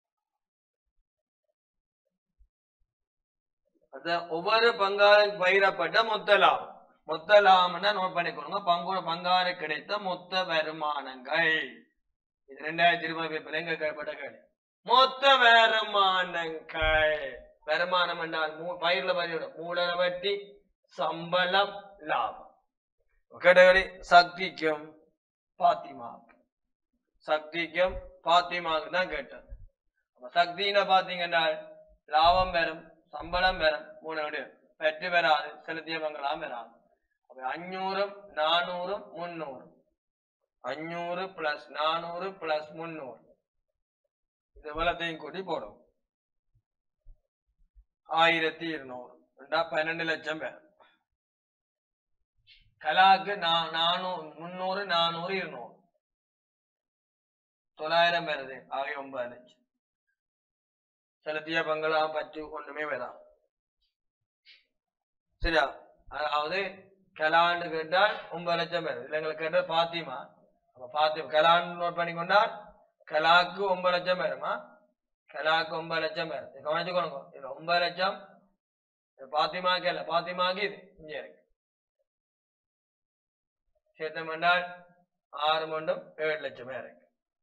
அதான் ஒவ்வொரு பங்காளர் பயிரப்பட்ட மொத்த லாபம் மொத்த லாபம்னா நோட் பண்ணிக்கோங்க பங்கு பங்காறு கிடைத்த மொத்த வருமானங்கள் இது ரெண்டாயிரத்தி இருபது பேப்பர்ல எங்க கேட்கப்பட்ட கேள்வி மொத்த வருமானங்கள் வருமானம் என்றால் மூ- பயிர்ல பயிரோட மூலன வட்டி சம்பளம் லாபம் கேட்டகரி சக்திக்கும் பாத்திமாவுக்கும் சக்திக்கும் பாத்திமாவுக்கு தான் கேட்டது அப்ப சக்தின்னு பாத்தீங்கன்னா லாபம் பெறும் சம்பளம் பெறும் மூணு விடு வெற்றி பெறாது செலுத்திய பங்களாம் பெறாது அப்ப அஞ்சூறும் நானூறும் முன்னூறும் அஞ்சூறு பிளஸ் நானூறு பிளஸ் முன்னூறு இது இவ்வளத்தையும் கூட்டி போடும் ஆயிரத்தி இருநூறு ரெண்டா பன்னெண்டு லட்சம் பேர் கலாக்கு நா- நானூறு முன்னூறு நானூறு இருநூறு தொள்ளாயிரம் வருது ஆகிய ஒன்பது லட்சம் செலுத்திய பங்களா பற்று ஒண்ணுமே வேணாம் சரியா அதாவது கலாண்டு கேட்டால் ஒன்பது லட்சம் பேர் இல்ல எங்களுக்கு கேட்டது பாத்திமா அப்ப பாத்திமா கலாண்டு நோட் பண்ணி கொண்டால் கலாக்கு ஒன்பது லட்சம் பேருமா கலாக்கு ஒன்பது லட்சம் பேர் இது கவனிச்சுக்கோங்க இது ஒன்பது லட்சம் இது பாத்திமாக்கு இல்ல பாத்திமாக்கு இது இங்க இருக்கு சேர்த்தம் என்றால் ஆறு மண்டும் ஏழு லட்சமே இருக்கு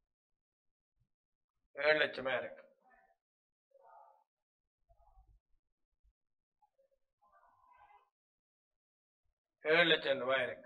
ஏழு லட்சமே இருக்கு ஏழு லட்சம் ரூபாய் இருக்கு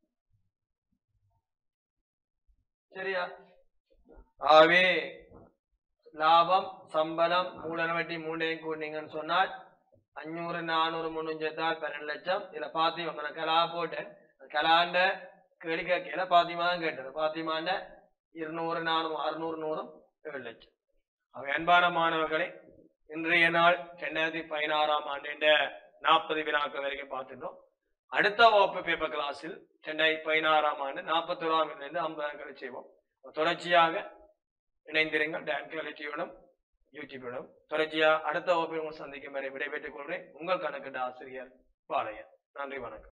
சரியா ஆகவே லாபம் சம்பளம் மூலன வட்டி மூணையும் கூட்டிங்கன்னு சொன்னால் அஞ்சூறு நானூறு முன்னூறு சேர்த்தால் பன்னெண்டு லட்சம் இதுல பாத்திமா நான் கலா போட்டேன் கலாண்ட கேள்வி கேட்கல பாத்திமா தான் கேட்டது பாத்திமாண்ட இருநூறு நானூறு அறுநூறு நூறும் ஏழு லட்சம் அவ அன்பான மாணவர்களே இன்றைய நாள் ரெண்டாயிரத்தி பதினாறாம் ஆண்டு நாற்பது வினாக்கள் வரைக்கும் பார்த்துட்டோம் அடுத்த வகுப்பு பேப்பர் கிளாஸில் ரெண்டாயிரத்தி பதினாறாம் ஆண்டு நாற்பத்தோராம் இருந்து ஐம்பது செய்வோம் தொடர்ச்சியாக இணைந்திருங்கள் டான் குவாலிட்டியோடும் யூடியூபோடும் தொடர்ச்சியாக அடுத்த வகுப்பில் உங்களை சந்திக்கும் வரை விடைபெற்றுக் கொள்கிறேன் உங்கள் கணக்கிட்ட ஆசிரியர் பாளையன் நன்றி வணக்கம்